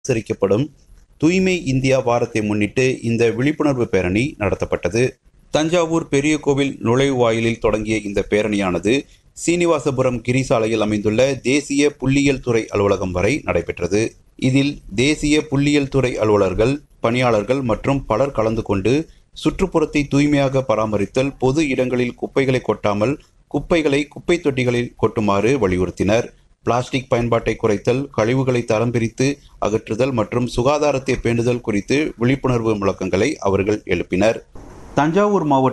அனுசரிக்கப்படும் தூய்மை இந்தியா வாரத்தை முன்னிட்டு இந்த விழிப்புணர்வு பேரணி நடத்தப்பட்டது தஞ்சாவூர் பெரிய கோவில் நுழைவாயிலில் தொடங்கிய இந்த பேரணியானது சீனிவாசபுரம் கிரிசாலையில் அமைந்துள்ள தேசிய புள்ளியியல் துறை அலுவலகம் வரை நடைபெற்றது இதில் தேசிய புள்ளியியல் துறை அலுவலர்கள் பணியாளர்கள் மற்றும் பலர் கலந்து கொண்டு சுற்றுப்புறத்தை தூய்மையாக பராமரித்தல் பொது இடங்களில் குப்பைகளை கொட்டாமல் குப்பைகளை குப்பை தொட்டிகளில் கொட்டுமாறு வலியுறுத்தினர் பிளாஸ்டிக் பயன்பாட்டை குறைத்தல் கழிவுகளை தரம் பிரித்து அகற்றுதல் மற்றும் சுகாதாரத்தை பேணுதல் குறித்து விழிப்புணர்வு முழக்கங்களை அவர்கள் எழுப்பினர் தஞ்சாவூர் மாவட்ட